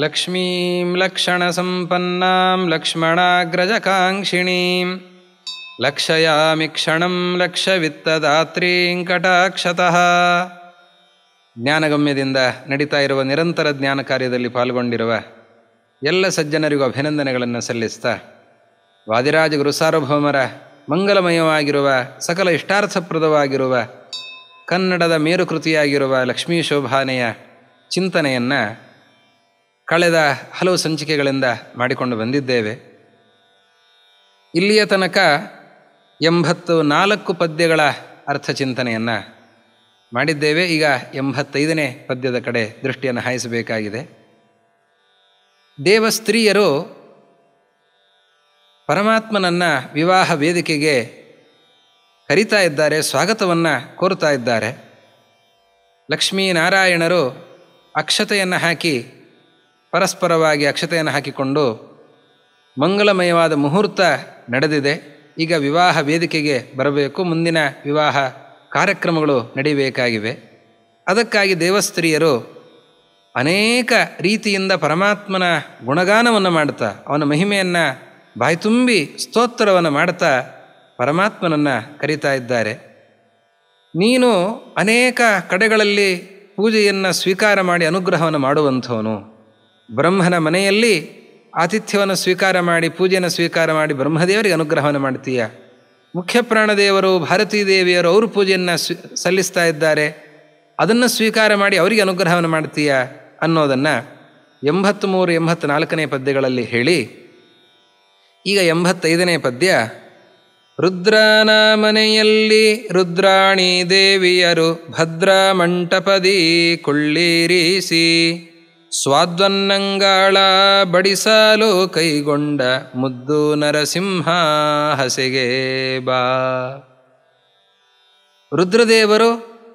ಲಕ್ಷ್ಮೀಂ ಲಕ್ಷಣಸಂಪನ್ನಾಂ ಲಕ್ಷ್ಮಣಾಗ್ರಜಕಾಂಕ್ಷಿಣೀಂ ಲಕ್ಷಯಾಮಿ ಕ್ಷಣಂ ಲಕ್ಷವಿತ್ತದಾತ್ರೀಂ ಕಟಾಕ್ಷತಃ ಜ್ಞಾನಗಮ್ಯದಿಂದ ನಡೀತಾ ಇರುವ ನಿರಂತರ ಜ್ಞಾನ ಕಾರ್ಯದಲ್ಲಿ ಪಾಲ್ಗೊಂಡಿರುವ ಎಲ್ಲ ಸಜ್ಜನರಿಗೂ ಅಭಿನಂದನೆಗಳನ್ನು ಸಲ್ಲಿಸ್ತಾ ವಾದಿರಾಜ ಗುರು ಸಾರ್ವಭೌಮರ ಮಂಗಲಮಯವಾಗಿರುವ ಸಕಲ ಇಷ್ಟಾರ್ಥಪ್ರದವಾಗಿರುವ ಕನ್ನಡದ ಮೇರುಕೃತಿಯಾಗಿರುವ ಲಕ್ಷ್ಮೀ ಶೋಭಾನೆಯ ಚಿಂತನೆಯನ್ನು ಕಳೆದ ಹಲವು ಸಂಚಿಕೆಗಳಿಂದ ಮಾಡಿಕೊಂಡು ಬಂದಿದ್ದೇವೆ ಇಲ್ಲಿಯ ತನಕ ಎಂಬತ್ತು ನಾಲ್ಕು ಪದ್ಯಗಳ ಅರ್ಥಚಿಂತನೆಯನ್ನು ಮಾಡಿದ್ದೇವೆ ಈಗ ಎಂಬತ್ತೈದನೇ ಪದ್ಯದ ಕಡೆ ದೃಷ್ಟಿಯನ್ನು ಹಾಯಿಸಬೇಕಾಗಿದೆ ದೇವಸ್ತ್ರೀಯರು ಪರಮಾತ್ಮನನ್ನು ವಿವಾಹ ವೇದಿಕೆಗೆ ಕರೀತಾ ಇದ್ದಾರೆ ಸ್ವಾಗತವನ್ನು ಕೋರುತ್ತಾ ಇದ್ದಾರೆ ಲಕ್ಷ್ಮೀನಾರಾಯಣರು ಅಕ್ಷತೆಯನ್ನು ಹಾಕಿ ಪರಸ್ಪರವಾಗಿ ಅಕ್ಷತೆಯನ್ನು ಹಾಕಿಕೊಂಡು ಮಂಗಲಮಯವಾದ ಮುಹೂರ್ತ ನಡೆದಿದೆ ಈಗ ವಿವಾಹ ವೇದಿಕೆಗೆ ಬರಬೇಕು ಮುಂದಿನ ವಿವಾಹ ಕಾರ್ಯಕ್ರಮಗಳು ನಡೀಬೇಕಾಗಿವೆ ಅದಕ್ಕಾಗಿ ದೇವಸ್ತ್ರೀಯರು ಅನೇಕ ರೀತಿಯಿಂದ ಪರಮಾತ್ಮನ ಗುಣಗಾನವನ್ನು ಮಾಡ್ತಾ ಅವನ ಮಹಿಮೆಯನ್ನು ಬಾಯ್ತುಂಬಿ ಸ್ತೋತ್ರವನ್ನು ಮಾಡ್ತಾ ಪರಮಾತ್ಮನನ್ನು ಕರೀತಾ ಇದ್ದಾರೆ ನೀನು ಅನೇಕ ಕಡೆಗಳಲ್ಲಿ ಪೂಜೆಯನ್ನು ಸ್ವೀಕಾರ ಮಾಡಿ ಅನುಗ್ರಹವನ್ನು ಮಾಡುವಂಥವನು ಬ್ರಹ್ಮನ ಮನೆಯಲ್ಲಿ ಆತಿಥ್ಯವನ್ನು ಸ್ವೀಕಾರ ಮಾಡಿ ಪೂಜೆಯನ್ನು ಸ್ವೀಕಾರ ಮಾಡಿ ಬ್ರಹ್ಮದೇವರಿಗೆ ಅನುಗ್ರಹವನ್ನು ಮಾಡ್ತೀಯ ಮುಖ್ಯ ಪ್ರಾಣದೇವರು ಭಾರತೀ ದೇವಿಯರು ಅವರು ಪೂಜೆಯನ್ನು ಸ್ವಿ ಸಲ್ಲಿಸ್ತಾ ಇದ್ದಾರೆ ಅದನ್ನು ಸ್ವೀಕಾರ ಮಾಡಿ ಅವರಿಗೆ ಅನುಗ್ರಹವನ್ನು ಮಾಡ್ತೀಯ ಅನ್ನೋದನ್ನು ಎಂಬತ್ತ್ಮೂರು ಎಂಬತ್ನಾಲ್ಕನೇ ಪದ್ಯಗಳಲ್ಲಿ ಹೇಳಿ ಈಗ ಎಂಬತ್ತೈದನೇ ಪದ್ಯ ರುದ್ರನ ಮನೆಯಲ್ಲಿ ರುದ್ರಾಣಿ ದೇವಿಯರು ಭದ್ರ ಮಂಟಪದಿ ಕೊಳ್ಳಿರಿಸಿ ಸ್ವಾದ್ವನ್ನಂಗಾಳ ಬಡಿಸಲು ಕೈಗೊಂಡ ಮುದ್ದು ನರಸಿಂಹ ಹಸೆಗೆ ಬಾ ರುದ್ರದೇವರು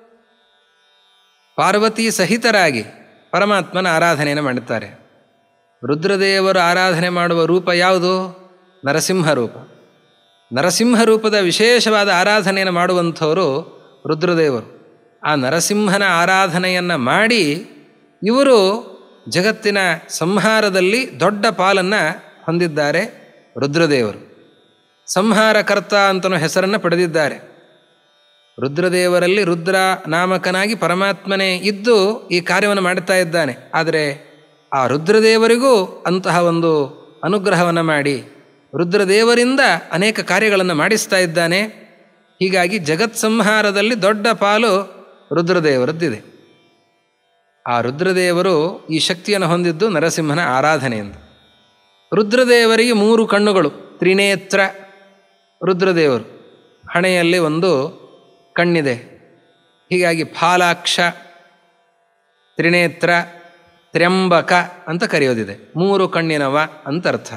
ಪಾರ್ವತಿ ಸಹಿತರಾಗಿ ಪರಮಾತ್ಮನ ಆರಾಧನೆಯನ್ನು ಮಾಡುತ್ತಾರೆ ರುದ್ರದೇವರು ಆರಾಧನೆ ಮಾಡುವ ರೂಪ ಯಾವುದು ನರಸಿಂಹ ರೂಪ ನರಸಿಂಹ ರೂಪದ ವಿಶೇಷವಾದ ಆರಾಧನೆಯನ್ನು ಮಾಡುವಂಥವರು ರುದ್ರದೇವರು ಆ ನರಸಿಂಹನ ಆರಾಧನೆಯನ್ನು ಮಾಡಿ ಇವರು ಜಗತ್ತಿನ ಸಂಹಾರದಲ್ಲಿ ದೊಡ್ಡ ಪಾಲನ್ನು ಹೊಂದಿದ್ದಾರೆ ರುದ್ರದೇವರು ಸಂಹಾರಕರ್ತ ಅಂತನೂ ಹೆಸರನ್ನು ಪಡೆದಿದ್ದಾರೆ ರುದ್ರದೇವರಲ್ಲಿ ರುದ್ರ ನಾಮಕನಾಗಿ ಪರಮಾತ್ಮನೇ ಇದ್ದು ಈ ಕಾರ್ಯವನ್ನು ಮಾಡ್ತಾ ಇದ್ದಾನೆ ಆದರೆ ಆ ರುದ್ರದೇವರಿಗೂ ಅಂತಹ ಒಂದು ಅನುಗ್ರಹವನ್ನು ಮಾಡಿ ರುದ್ರದೇವರಿಂದ ಅನೇಕ ಕಾರ್ಯಗಳನ್ನು ಮಾಡಿಸ್ತಾ ಇದ್ದಾನೆ ಹೀಗಾಗಿ ಜಗತ್ ಸಂಹಾರದಲ್ಲಿ ದೊಡ್ಡ ಪಾಲು ರುದ್ರದೇವರದ್ದಿದೆ ಆ ರುದ್ರದೇವರು ಈ ಶಕ್ತಿಯನ್ನು ಹೊಂದಿದ್ದು ನರಸಿಂಹನ ಆರಾಧನೆಯಿಂದ ರುದ್ರದೇವರಿಗೆ ಮೂರು ಕಣ್ಣುಗಳು ತ್ರಿನೇತ್ರ ರುದ್ರದೇವರು ಹಣೆಯಲ್ಲಿ ಒಂದು ಕಣ್ಣಿದೆ ಹೀಗಾಗಿ ಫಾಲಾಕ್ಷ ತ್ರಿನೇತ್ರ ತ್ರ್ಯಂಬಕ ಅಂತ ಕರೆಯೋದಿದೆ ಮೂರು ಕಣ್ಣಿನವ ಅಂತ ಅರ್ಥ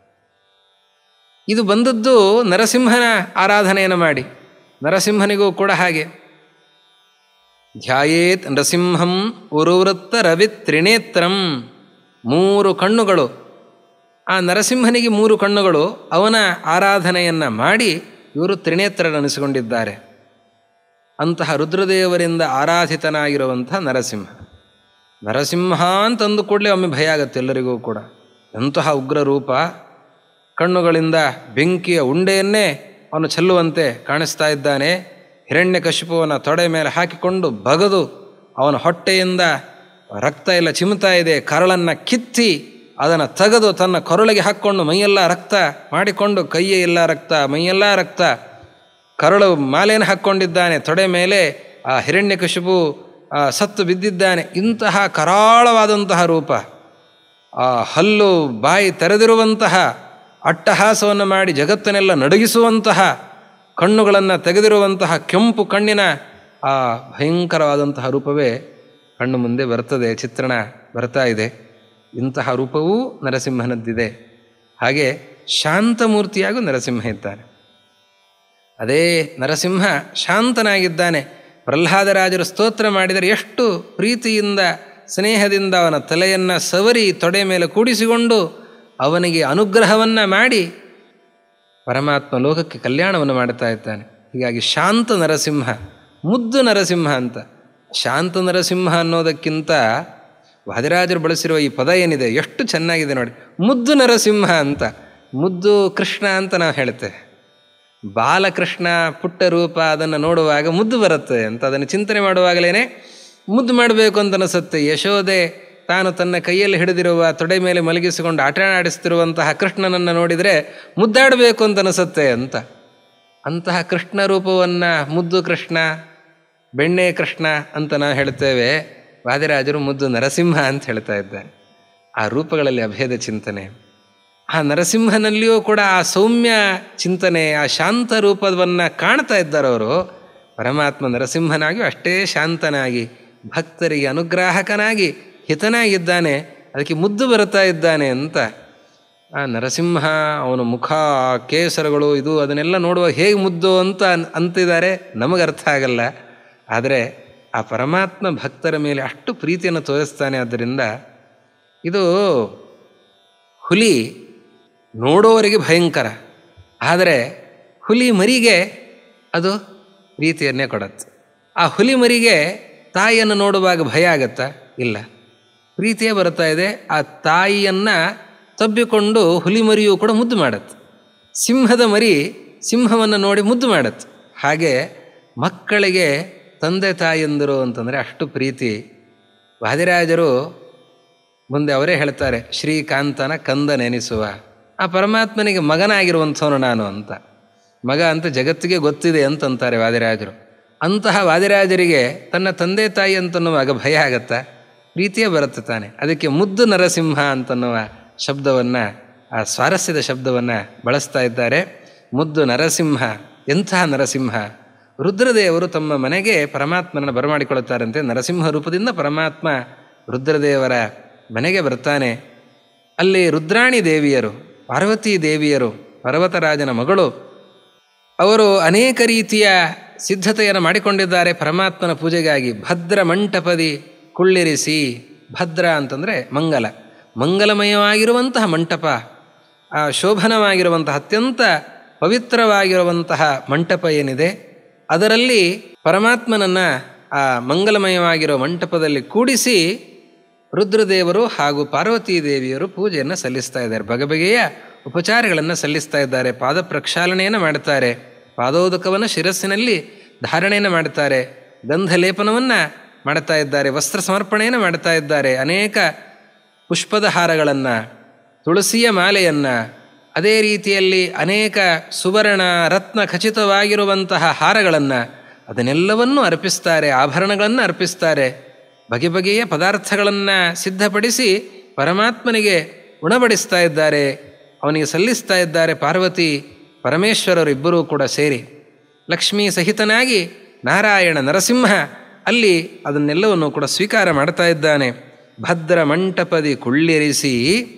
ಇದು ಬಂದದ್ದು ನರಸಿಂಹನ ಆರಾಧನೆಯನ್ನು ಮಾಡಿ ನರಸಿಂಹನಿಗೂ ಕೂಡ ಹಾಗೆ ಧ್ಯಾಯೇತ್ ನರಸಿಂಹಂ ಉರುವೃತ್ತ ರವಿ ತ್ರಿನೇತ್ರಂ ಮೂರು ಕಣ್ಣುಗಳು ಆ ನರಸಿಂಹನಿಗೆ ಮೂರು ಕಣ್ಣುಗಳು ಅವನ ಆರಾಧನೆಯನ್ನು ಮಾಡಿ ಇವರು ತ್ರಿನೇತ್ರರನಿಸಿಕೊಂಡಿದ್ದಾರೆ ಅಂತಹ ರುದ್ರದೇವರಿಂದ ಆರಾಧಿತನಾಗಿರುವಂಥ ನರಸಿಂಹ ನರಸಿಂಹ ಅಂತಂದು ಕೂಡಲೇ ಒಮ್ಮೆ ಭಯ ಆಗುತ್ತೆ ಎಲ್ಲರಿಗೂ ಕೂಡ ಎಂತಹ ಉಗ್ರ ರೂಪ ಕಣ್ಣುಗಳಿಂದ ಬೆಂಕಿಯ ಉಂಡೆಯನ್ನೇ ಅವನು ಚೆಲ್ಲುವಂತೆ ಕಾಣಿಸ್ತಾ ಇದ್ದಾನೆ ಹಿರಣ್ಯ ಕಶಿಪುವನ ತೊಡೆ ಮೇಲೆ ಹಾಕಿಕೊಂಡು ಬಗದು ಅವನ ಹೊಟ್ಟೆಯಿಂದ ರಕ್ತ ಎಲ್ಲ ಚಿಮ್ತಾ ಇದೆ ಕರಳನ್ನು ಕಿತ್ತಿ ಅದನ್ನು ತೆಗೆದು ತನ್ನ ಕೊರಳಿಗೆ ಹಾಕ್ಕೊಂಡು ಮೈಯೆಲ್ಲ ರಕ್ತ ಮಾಡಿಕೊಂಡು ಕೈಯೇ ಎಲ್ಲ ರಕ್ತ ಮೈಯೆಲ್ಲ ರಕ್ತ ಕರಳು ಮಾಲೆಯನ್ನು ಹಾಕ್ಕೊಂಡಿದ್ದಾನೆ ತೊಡೆ ಮೇಲೆ ಆ ಹಿರಣ್ಯಕಶಿಪು ಸತ್ತು ಬಿದ್ದಿದ್ದಾನೆ ಇಂತಹ ಕರಾಳವಾದಂತಹ ರೂಪ ಆ ಹಲ್ಲು ಬಾಯಿ ತೆರೆದಿರುವಂತಹ ಅಟ್ಟಹಾಸವನ್ನು ಮಾಡಿ ಜಗತ್ತನ್ನೆಲ್ಲ ನಡಗಿಸುವಂತಹ ಕಣ್ಣುಗಳನ್ನು ತೆಗೆದಿರುವಂತಹ ಕೆಂಪು ಕಣ್ಣಿನ ಆ ಭಯಂಕರವಾದಂತಹ ರೂಪವೇ ಕಣ್ಣು ಮುಂದೆ ಬರ್ತದೆ ಚಿತ್ರಣ ಬರ್ತಾ ಇದೆ ಇಂತಹ ರೂಪವೂ ನರಸಿಂಹನದ್ದಿದೆ ಹಾಗೆ ಶಾಂತಮೂರ್ತಿಯಾಗೂ ನರಸಿಂಹ ಇದ್ದಾನೆ ಅದೇ ನರಸಿಂಹ ಶಾಂತನಾಗಿದ್ದಾನೆ ಪ್ರಹ್ಲಾದರಾಜರು ಸ್ತೋತ್ರ ಮಾಡಿದರೆ ಎಷ್ಟು ಪ್ರೀತಿಯಿಂದ ಸ್ನೇಹದಿಂದ ಅವನ ತಲೆಯನ್ನು ಸವರಿ ತೊಡೆ ಮೇಲೆ ಕೂಡಿಸಿಕೊಂಡು ಅವನಿಗೆ ಅನುಗ್ರಹವನ್ನು ಮಾಡಿ ಪರಮಾತ್ಮ ಲೋಕಕ್ಕೆ ಕಲ್ಯಾಣವನ್ನು ಮಾಡ್ತಾ ಇದ್ದಾನೆ ಹೀಗಾಗಿ ಶಾಂತ ನರಸಿಂಹ ಮುದ್ದು ನರಸಿಂಹ ಅಂತ ಶಾಂತ ನರಸಿಂಹ ಅನ್ನೋದಕ್ಕಿಂತ ವಾದಿರಾಜರು ಬಳಸಿರುವ ಈ ಪದ ಏನಿದೆ ಎಷ್ಟು ಚೆನ್ನಾಗಿದೆ ನೋಡಿ ಮುದ್ದು ನರಸಿಂಹ ಅಂತ ಮುದ್ದು ಕೃಷ್ಣ ಅಂತ ನಾವು ಹೇಳ್ತೇವೆ ಬಾಲಕೃಷ್ಣ ಪುಟ್ಟ ರೂಪ ಅದನ್ನು ನೋಡುವಾಗ ಮುದ್ದು ಬರುತ್ತೆ ಅಂತ ಅದನ್ನು ಚಿಂತನೆ ಮಾಡುವಾಗಲೇ ಮುದ್ದು ಮಾಡಬೇಕು ಅಂತ ಅನಿಸುತ್ತೆ ಯಶೋದೆ ತಾನು ತನ್ನ ಕೈಯಲ್ಲಿ ಹಿಡಿದಿರುವ ತೊಡೆ ಮೇಲೆ ಮಲಗಿಸಿಕೊಂಡು ಆಟ ಆಡಿಸ್ತಿರುವಂತಹ ಕೃಷ್ಣನನ್ನು ನೋಡಿದರೆ ಮುದ್ದಾಡಬೇಕು ಅಂತ ಅನಿಸುತ್ತೆ ಅಂತ ಅಂತಹ ಕೃಷ್ಣ ರೂಪವನ್ನು ಮುದ್ದು ಕೃಷ್ಣ ಬೆಣ್ಣೆ ಕೃಷ್ಣ ಅಂತ ನಾವು ಹೇಳ್ತೇವೆ ವಾದಿರಾಜರು ಮುದ್ದು ನರಸಿಂಹ ಅಂತ ಹೇಳ್ತಾ ಇದ್ದಾರೆ ಆ ರೂಪಗಳಲ್ಲಿ ಅಭೇದ ಚಿಂತನೆ ಆ ನರಸಿಂಹನಲ್ಲಿಯೂ ಕೂಡ ಆ ಸೌಮ್ಯ ಚಿಂತನೆ ಆ ಶಾಂತ ರೂಪವನ್ನು ಕಾಣ್ತಾ ಇದ್ದಾರೆ ಅವರು ಪರಮಾತ್ಮ ನರಸಿಂಹನಾಗಿ ಅಷ್ಟೇ ಶಾಂತನಾಗಿ ಭಕ್ತರಿಗೆ ಅನುಗ್ರಾಹಕನಾಗಿ ಹಿತನಾಗಿದ್ದಾನೆ ಅದಕ್ಕೆ ಮುದ್ದು ಬರುತ್ತಾ ಇದ್ದಾನೆ ಅಂತ ಆ ನರಸಿಂಹ ಅವನ ಮುಖ ಕೇಸರಗಳು ಇದು ಅದನ್ನೆಲ್ಲ ನೋಡುವ ಹೇಗೆ ಮುದ್ದು ಅಂತ ಅಂತಿದ್ದಾರೆ ನಮಗೆ ಅರ್ಥ ಆಗಲ್ಲ ಆದರೆ ಆ ಪರಮಾತ್ಮ ಭಕ್ತರ ಮೇಲೆ ಅಷ್ಟು ಪ್ರೀತಿಯನ್ನು ತೋರಿಸ್ತಾನೆ ಆದ್ದರಿಂದ ಇದು ಹುಲಿ ನೋಡೋವರಿಗೆ ಭಯಂಕರ ಆದರೆ ಹುಲಿ ಮರಿಗೆ ಅದು ಪ್ರೀತಿಯನ್ನೇ ಕೊಡತ್ತೆ ಆ ಹುಲಿ ಮರಿಗೆ ತಾಯಿಯನ್ನು ನೋಡುವಾಗ ಭಯ ಆಗತ್ತಾ ಇಲ್ಲ ಪ್ರೀತಿಯೇ ಬರ್ತಾ ಇದೆ ಆ ತಾಯಿಯನ್ನು ತಬ್ಬಿಕೊಂಡು ಹುಲಿ ಮರಿಯೂ ಕೂಡ ಮುದ್ದು ಮಾಡತ್ತೆ ಸಿಂಹದ ಮರಿ ಸಿಂಹವನ್ನು ನೋಡಿ ಮುದ್ದು ಮಾಡತ್ತೆ ಹಾಗೆ ಮಕ್ಕಳಿಗೆ ತಂದೆ ತಾಯಿಯಂದರು ಅಂತಂದರೆ ಅಷ್ಟು ಪ್ರೀತಿ ವಾದಿರಾಜರು ಮುಂದೆ ಅವರೇ ಹೇಳ್ತಾರೆ ಶ್ರೀಕಾಂತನ ಕಂದ ನೆನೆಸುವ ಆ ಪರಮಾತ್ಮನಿಗೆ ಮಗನಾಗಿರುವಂಥವನು ನಾನು ಅಂತ ಮಗ ಅಂತ ಜಗತ್ತಿಗೆ ಗೊತ್ತಿದೆ ಅಂತಂತಾರೆ ವಾದಿರಾಜರು ಅಂತಹ ವಾದಿರಾಜರಿಗೆ ತನ್ನ ತಂದೆ ತಾಯಿ ಅಂತನ್ನುವಾಗ ಭಯ ಆಗತ್ತಾ ಪ್ರೀತಿಯೇ ಬರುತ್ತೆ ತಾನೆ ಅದಕ್ಕೆ ಮುದ್ದು ನರಸಿಂಹ ಅಂತನ್ನುವ ಶಬ್ದವನ್ನು ಆ ಸ್ವಾರಸ್ಯದ ಶಬ್ದವನ್ನು ಬಳಸ್ತಾ ಇದ್ದಾರೆ ಮುದ್ದು ನರಸಿಂಹ ಎಂತಹ ನರಸಿಂಹ ರುದ್ರದೇವರು ತಮ್ಮ ಮನೆಗೆ ಪರಮಾತ್ಮನನ್ನು ಬರಮಾಡಿಕೊಳ್ಳುತ್ತಾರಂತೆ ನರಸಿಂಹ ರೂಪದಿಂದ ಪರಮಾತ್ಮ ರುದ್ರದೇವರ ಮನೆಗೆ ಬರ್ತಾನೆ ಅಲ್ಲಿ ರುದ್ರಾಣಿ ದೇವಿಯರು ಪಾರ್ವತಿ ದೇವಿಯರು ಪರ್ವತರಾಜನ ಮಗಳು ಅವರು ಅನೇಕ ರೀತಿಯ ಸಿದ್ಧತೆಯನ್ನು ಮಾಡಿಕೊಂಡಿದ್ದಾರೆ ಪರಮಾತ್ಮನ ಪೂಜೆಗಾಗಿ ಭದ್ರ ಮಂಟಪದಿ ಕುಳ್ಳಿರಿಸಿ ಭದ್ರ ಅಂತಂದರೆ ಮಂಗಲ ಮಂಗಲಮಯವಾಗಿರುವಂತಹ ಮಂಟಪ ಆ ಶೋಭನವಾಗಿರುವಂತಹ ಅತ್ಯಂತ ಪವಿತ್ರವಾಗಿರುವಂತಹ ಮಂಟಪ ಏನಿದೆ ಅದರಲ್ಲಿ ಪರಮಾತ್ಮನನ್ನು ಆ ಮಂಗಲಮಯವಾಗಿರುವ ಮಂಟಪದಲ್ಲಿ ಕೂಡಿಸಿ ರುದ್ರದೇವರು ಹಾಗೂ ಪಾರ್ವತೀ ದೇವಿಯರು ಪೂಜೆಯನ್ನು ಸಲ್ಲಿಸ್ತಾ ಇದ್ದಾರೆ ಬಗೆಬಗೆಯ ಉಪಚಾರಗಳನ್ನು ಸಲ್ಲಿಸ್ತಾ ಇದ್ದಾರೆ ಪಾದ ಪ್ರಕ್ಷಾಲನೆಯನ್ನು ಮಾಡ್ತಾರೆ ಪಾದೋದಕವನ್ನು ಶಿರಸ್ಸಿನಲ್ಲಿ ಧಾರಣೆಯನ್ನು ಮಾಡ್ತಾರೆ ಗಂಧ ಲೇಪನವನ್ನು ಮಾಡ್ತಾ ಇದ್ದಾರೆ ವಸ್ತ್ರ ಸಮರ್ಪಣೆಯನ್ನು ಮಾಡ್ತಾ ಇದ್ದಾರೆ ಅನೇಕ ಪುಷ್ಪದ ಹಾರಗಳನ್ನು ತುಳಸಿಯ ಮಾಲೆಯನ್ನು ಅದೇ ರೀತಿಯಲ್ಲಿ ಅನೇಕ ಸುವರ್ಣ ರತ್ನ ಖಚಿತವಾಗಿರುವಂತಹ ಹಾರಗಳನ್ನು ಅದನ್ನೆಲ್ಲವನ್ನೂ ಅರ್ಪಿಸ್ತಾರೆ ಆಭರಣಗಳನ್ನು ಅರ್ಪಿಸ್ತಾರೆ ಬಗೆ ಬಗೆಯ ಪದಾರ್ಥಗಳನ್ನು ಸಿದ್ಧಪಡಿಸಿ ಪರಮಾತ್ಮನಿಗೆ ಉಣಬಡಿಸ್ತಾ ಇದ್ದಾರೆ ಅವನಿಗೆ ಸಲ್ಲಿಸ್ತಾ ಇದ್ದಾರೆ ಪಾರ್ವತಿ ಪರಮೇಶ್ವರರು ಇಬ್ಬರೂ ಕೂಡ ಸೇರಿ ಲಕ್ಷ್ಮೀ ಸಹಿತನಾಗಿ ನಾರಾಯಣ ನರಸಿಂಹ ಅಲ್ಲಿ ಅದನ್ನೆಲ್ಲವನ್ನು ಕೂಡ ಸ್ವೀಕಾರ ಮಾಡ್ತಾ ಇದ್ದಾನೆ ಭದ್ರ ಮಂಟಪದಿ ಕುಳ್ಳಿರಿಸಿ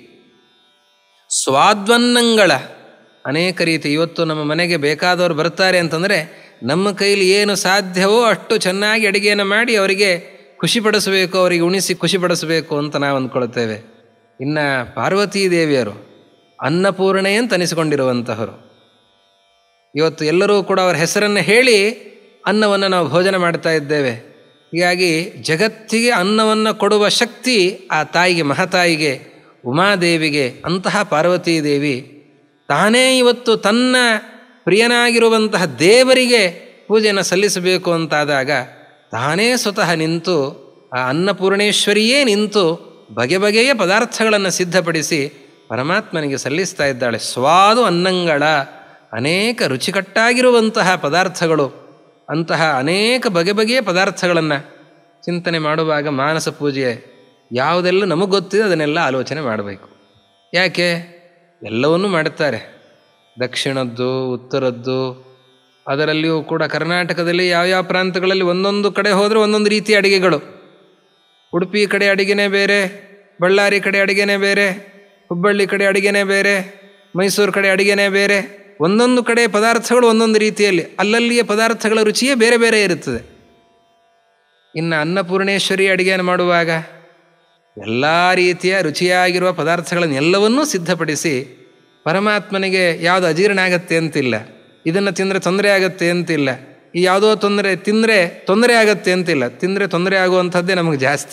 ಸ್ವಾದ್ವನ್ನಂಗಳ ಅನೇಕ ರೀತಿ ಇವತ್ತು ನಮ್ಮ ಮನೆಗೆ ಬೇಕಾದವರು ಬರ್ತಾರೆ ಅಂತಂದರೆ ನಮ್ಮ ಕೈಲಿ ಏನು ಸಾಧ್ಯವೋ ಅಷ್ಟು ಚೆನ್ನಾಗಿ ಅಡುಗೆಯನ್ನು ಮಾಡಿ ಅವರಿಗೆ ಖುಷಿಪಡಿಸಬೇಕು ಅವರಿಗೆ ಉಣಿಸಿ ಖುಷಿಪಡಿಸಬೇಕು ಅಂತ ನಾವು ಅಂದ್ಕೊಳ್ತೇವೆ ಇನ್ನು ಪಾರ್ವತೀ ದೇವಿಯರು ಅನ್ನಪೂರ್ಣೆ ಅಂತ ಅನಿಸಿಕೊಂಡಿರುವಂತಹವರು ಇವತ್ತು ಎಲ್ಲರೂ ಕೂಡ ಅವರ ಹೆಸರನ್ನು ಹೇಳಿ ಅನ್ನವನ್ನು ನಾವು ಭೋಜನ ಮಾಡ್ತಾ ಇದ್ದೇವೆ ಹೀಗಾಗಿ ಜಗತ್ತಿಗೆ ಅನ್ನವನ್ನು ಕೊಡುವ ಶಕ್ತಿ ಆ ತಾಯಿಗೆ ಮಹಾತಾಯಿಗೆ ಉಮಾದೇವಿಗೆ ಅಂತಹ ಪಾರ್ವತೀ ದೇವಿ ತಾನೇ ಇವತ್ತು ತನ್ನ ಪ್ರಿಯನಾಗಿರುವಂತಹ ದೇವರಿಗೆ ಪೂಜೆಯನ್ನು ಸಲ್ಲಿಸಬೇಕು ಅಂತಾದಾಗ ತಾನೇ ಸ್ವತಃ ನಿಂತು ಆ ಅನ್ನಪೂರ್ಣೇಶ್ವರಿಯೇ ನಿಂತು ಬಗೆ ಬಗೆಯ ಪದಾರ್ಥಗಳನ್ನು ಸಿದ್ಧಪಡಿಸಿ ಪರಮಾತ್ಮನಿಗೆ ಸಲ್ಲಿಸ್ತಾ ಇದ್ದಾಳೆ ಸ್ವಾದು ಅನ್ನಂಗಳ ಅನೇಕ ರುಚಿಕಟ್ಟಾಗಿರುವಂತಹ ಪದಾರ್ಥಗಳು ಅಂತಹ ಅನೇಕ ಬಗೆ ಬಗೆಯ ಪದಾರ್ಥಗಳನ್ನು ಚಿಂತನೆ ಮಾಡುವಾಗ ಮಾನಸ ಪೂಜೆ ಯಾವುದೆಲ್ಲ ನಮಗೆ ಗೊತ್ತಿದೆ ಅದನ್ನೆಲ್ಲ ಆಲೋಚನೆ ಮಾಡಬೇಕು ಯಾಕೆ ಎಲ್ಲವನ್ನೂ ಮಾಡುತ್ತಾರೆ ದಕ್ಷಿಣದ್ದು ಉತ್ತರದ್ದು ಅದರಲ್ಲಿಯೂ ಕೂಡ ಕರ್ನಾಟಕದಲ್ಲಿ ಯಾವ್ಯಾವ ಪ್ರಾಂತಗಳಲ್ಲಿ ಒಂದೊಂದು ಕಡೆ ಹೋದರೆ ಒಂದೊಂದು ರೀತಿಯ ಅಡುಗೆಗಳು ಉಡುಪಿ ಕಡೆ ಅಡುಗೆನೇ ಬೇರೆ ಬಳ್ಳಾರಿ ಕಡೆ ಅಡುಗೆನೇ ಬೇರೆ ಹುಬ್ಬಳ್ಳಿ ಕಡೆ ಅಡುಗೆನೇ ಬೇರೆ ಮೈಸೂರು ಕಡೆ ಅಡುಗೆನೇ ಬೇರೆ ಒಂದೊಂದು ಕಡೆ ಪದಾರ್ಥಗಳು ಒಂದೊಂದು ರೀತಿಯಲ್ಲಿ ಅಲ್ಲಲ್ಲಿಯ ಪದಾರ್ಥಗಳ ರುಚಿಯೇ ಬೇರೆ ಬೇರೆ ಇರುತ್ತದೆ ಇನ್ನು ಅನ್ನಪೂರ್ಣೇಶ್ವರಿ ಅಡುಗೆಯನ್ನು ಮಾಡುವಾಗ ಎಲ್ಲ ರೀತಿಯ ರುಚಿಯಾಗಿರುವ ಪದಾರ್ಥಗಳನ್ನು ಎಲ್ಲವನ್ನೂ ಸಿದ್ಧಪಡಿಸಿ ಪರಮಾತ್ಮನಿಗೆ ಯಾವುದು ಅಜೀರ್ಣ ಆಗತ್ತೆ ಅಂತಿಲ್ಲ ಇದನ್ನು ತಿಂದರೆ ತೊಂದರೆ ಆಗತ್ತೆ ಅಂತಿಲ್ಲ ಈ ಯಾವುದೋ ತೊಂದರೆ ತಿಂದರೆ ತೊಂದರೆ ಆಗತ್ತೆ ಅಂತಿಲ್ಲ ತಿಂದರೆ ತೊಂದರೆ ಆಗುವಂಥದ್ದೇ ನಮಗೆ ಜಾಸ್ತಿ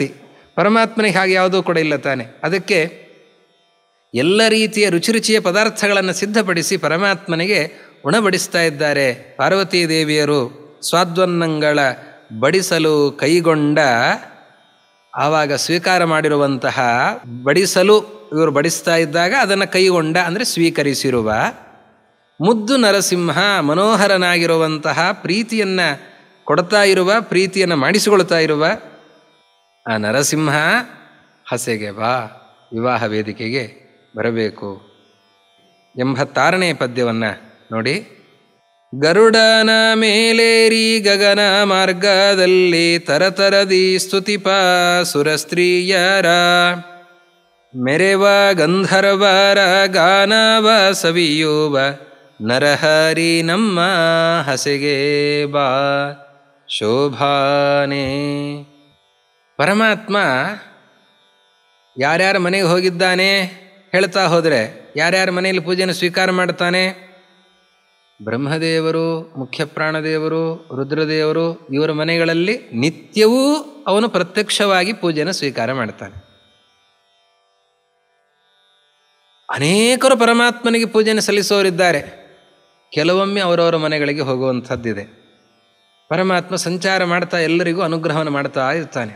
ಪರಮಾತ್ಮನಿಗೆ ಹಾಗೆ ಯಾವುದೂ ಕೂಡ ಇಲ್ಲ ತಾನೆ ಅದಕ್ಕೆ ಎಲ್ಲ ರೀತಿಯ ರುಚಿ ರುಚಿಯ ಪದಾರ್ಥಗಳನ್ನು ಸಿದ್ಧಪಡಿಸಿ ಪರಮಾತ್ಮನಿಗೆ ಉಣಬಡಿಸ್ತಾ ಇದ್ದಾರೆ ಪಾರ್ವತೀ ದೇವಿಯರು ಸ್ವಾದ್ವನ್ನಂಗಳ ಬಡಿಸಲು ಕೈಗೊಂಡ ಆವಾಗ ಸ್ವೀಕಾರ ಮಾಡಿರುವಂತಹ ಬಡಿಸಲು ಇವರು ಬಡಿಸ್ತಾ ಇದ್ದಾಗ ಅದನ್ನು ಕೈಗೊಂಡ ಅಂದರೆ ಸ್ವೀಕರಿಸಿರುವ ಮುದ್ದು ನರಸಿಂಹ ಮನೋಹರನಾಗಿರುವಂತಹ ಪ್ರೀತಿಯನ್ನು ಕೊಡ್ತಾ ಇರುವ ಪ್ರೀತಿಯನ್ನು ಮಾಡಿಸಿಕೊಳ್ತಾ ಇರುವ ಆ ನರಸಿಂಹ ಹಸೆಗೆ ಬಾ ವಿವಾಹ ವೇದಿಕೆಗೆ ಬರಬೇಕು ಎಂಬತ್ತಾರನೇ ಪದ್ಯವನ್ನು ನೋಡಿ ಗರುಡನ ಮೇಲೇರಿ ಗಗನ ಮಾರ್ಗದಲ್ಲಿ ತರತರದಿ ಸ್ತುತಿಪ ಸುರಸ್ತ್ರೀಯರ ಮೆರೆವ ಗಂಧರ್ವರ ಗಾನವ ಸವಿಯುವ ನರಹರಿ ನಮ್ಮ ಹಸೆಗೆ ಬಾ ಶೋಭಾನೆ ಪರಮಾತ್ಮ ಯಾರ್ಯಾರ ಮನೆಗೆ ಹೋಗಿದ್ದಾನೆ ಹೇಳ್ತಾ ಹೋದರೆ ಯಾರ್ಯಾರ ಮನೆಯಲ್ಲಿ ಪೂಜೆಯನ್ನು ಸ್ವೀಕಾರ ಮಾಡ್ತಾನೆ ಬ್ರಹ್ಮದೇವರು ಮುಖ್ಯ ಪ್ರಾಣದೇವರು ರುದ್ರದೇವರು ಇವರ ಮನೆಗಳಲ್ಲಿ ನಿತ್ಯವೂ ಅವನು ಪ್ರತ್ಯಕ್ಷವಾಗಿ ಪೂಜೆಯನ್ನು ಸ್ವೀಕಾರ ಮಾಡ್ತಾನೆ ಅನೇಕರು ಪರಮಾತ್ಮನಿಗೆ ಪೂಜೆಯನ್ನು ಸಲ್ಲಿಸೋರಿದ್ದಾರೆ ಕೆಲವೊಮ್ಮೆ ಅವರವರ ಮನೆಗಳಿಗೆ ಹೋಗುವಂಥದ್ದಿದೆ ಪರಮಾತ್ಮ ಸಂಚಾರ ಮಾಡ್ತಾ ಎಲ್ಲರಿಗೂ ಅನುಗ್ರಹವನ್ನು ಮಾಡ್ತಾ ಇರ್ತಾನೆ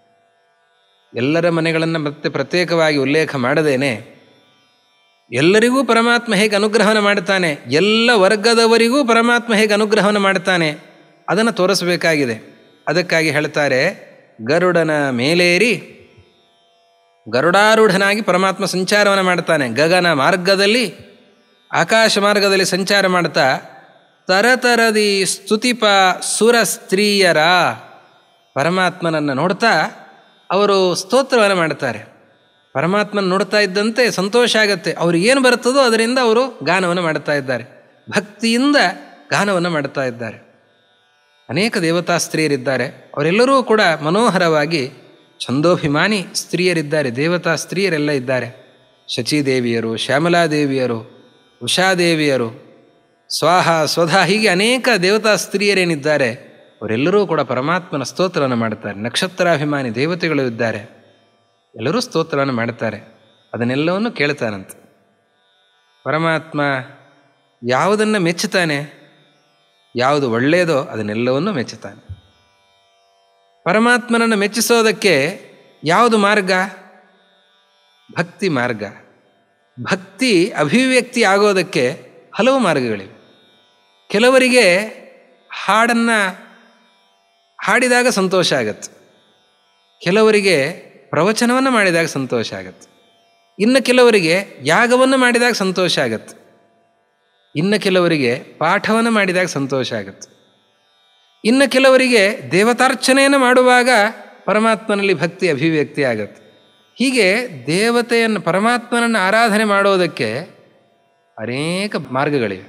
ಎಲ್ಲರ ಮನೆಗಳನ್ನು ಮತ್ತೆ ಪ್ರತ್ಯೇಕವಾಗಿ ಉಲ್ಲೇಖ ಮಾಡದೇನೆ ಎಲ್ಲರಿಗೂ ಪರಮಾತ್ಮ ಹೇಗೆ ಅನುಗ್ರಹವನ್ನು ಮಾಡ್ತಾನೆ ಎಲ್ಲ ವರ್ಗದವರಿಗೂ ಪರಮಾತ್ಮ ಹೇಗೆ ಅನುಗ್ರಹವನ್ನು ಮಾಡ್ತಾನೆ ಅದನ್ನು ತೋರಿಸಬೇಕಾಗಿದೆ ಅದಕ್ಕಾಗಿ ಹೇಳ್ತಾರೆ ಗರುಡನ ಮೇಲೇರಿ ಗರುಡಾರೂಢನಾಗಿ ಪರಮಾತ್ಮ ಸಂಚಾರವನ್ನು ಮಾಡ್ತಾನೆ ಗಗನ ಮಾರ್ಗದಲ್ಲಿ ಆಕಾಶ ಮಾರ್ಗದಲ್ಲಿ ಸಂಚಾರ ಮಾಡ್ತಾ ತರತರದಿ ಸ್ತುತಿಪ ಸುರ ಸ್ತ್ರೀಯರ ಪರಮಾತ್ಮನನ್ನು ನೋಡ್ತಾ ಅವರು ಸ್ತೋತ್ರವನ್ನು ಮಾಡ್ತಾರೆ ಪರಮಾತ್ಮನ ನೋಡ್ತಾ ಇದ್ದಂತೆ ಸಂತೋಷ ಆಗತ್ತೆ ಅವ್ರಿಗೆ ಏನು ಬರ್ತದೋ ಅದರಿಂದ ಅವರು ಗಾನವನ್ನು ಮಾಡ್ತಾ ಇದ್ದಾರೆ ಭಕ್ತಿಯಿಂದ ಗಾನವನ್ನು ಮಾಡ್ತಾ ಇದ್ದಾರೆ ಅನೇಕ ದೇವತಾ ಸ್ತ್ರೀಯರಿದ್ದಾರೆ ಅವರೆಲ್ಲರೂ ಕೂಡ ಮನೋಹರವಾಗಿ ಛಂದೋಭಿಮಾನಿ ಸ್ತ್ರೀಯರಿದ್ದಾರೆ ದೇವತಾ ಸ್ತ್ರೀಯರೆಲ್ಲ ಇದ್ದಾರೆ ಶಚೀದೇವಿಯರು ಶ್ಯಾಮಲಾದೇವಿಯರು ಉಷಾದೇವಿಯರು ಸ್ವಾಹ ಸ್ವಧ ಹೀಗೆ ಅನೇಕ ದೇವತಾ ಸ್ತ್ರೀಯರೇನಿದ್ದಾರೆ ಅವರೆಲ್ಲರೂ ಕೂಡ ಪರಮಾತ್ಮನ ಸ್ತೋತ್ರವನ್ನು ಮಾಡ್ತಾರೆ ನಕ್ಷತ್ರಾಭಿಮಾನಿ ದೇವತೆಗಳು ಇದ್ದಾರೆ ಎಲ್ಲರೂ ಸ್ತೋತ್ರವನ್ನು ಮಾಡ್ತಾರೆ ಅದನ್ನೆಲ್ಲವನ್ನು ಕೇಳ್ತಾನಂತೆ ಪರಮಾತ್ಮ ಯಾವುದನ್ನು ಮೆಚ್ಚುತ್ತಾನೆ ಯಾವುದು ಒಳ್ಳೆಯದೋ ಅದನ್ನೆಲ್ಲವನ್ನು ಮೆಚ್ಚುತ್ತಾನೆ ಪರಮಾತ್ಮನನ್ನು ಮೆಚ್ಚಿಸೋದಕ್ಕೆ ಯಾವುದು ಮಾರ್ಗ ಭಕ್ತಿ ಮಾರ್ಗ ಭಕ್ತಿ ಅಭಿವ್ಯಕ್ತಿ ಆಗೋದಕ್ಕೆ ಹಲವು ಮಾರ್ಗಗಳಿವೆ ಕೆಲವರಿಗೆ ಹಾಡನ್ನು ಹಾಡಿದಾಗ ಸಂತೋಷ ಆಗತ್ತೆ ಕೆಲವರಿಗೆ ಪ್ರವಚನವನ್ನು ಮಾಡಿದಾಗ ಸಂತೋಷ ಆಗತ್ತೆ ಇನ್ನು ಕೆಲವರಿಗೆ ಯಾಗವನ್ನು ಮಾಡಿದಾಗ ಸಂತೋಷ ಆಗತ್ತೆ ಇನ್ನು ಕೆಲವರಿಗೆ ಪಾಠವನ್ನು ಮಾಡಿದಾಗ ಸಂತೋಷ ಆಗತ್ತೆ ಇನ್ನು ಕೆಲವರಿಗೆ ದೇವತಾರ್ಚನೆಯನ್ನು ಮಾಡುವಾಗ ಪರಮಾತ್ಮನಲ್ಲಿ ಭಕ್ತಿ ಅಭಿವ್ಯಕ್ತಿ ಆಗತ್ತೆ ಹೀಗೆ ದೇವತೆಯನ್ನು ಪರಮಾತ್ಮನನ್ನು ಆರಾಧನೆ ಮಾಡೋದಕ್ಕೆ ಅನೇಕ ಮಾರ್ಗಗಳಿವೆ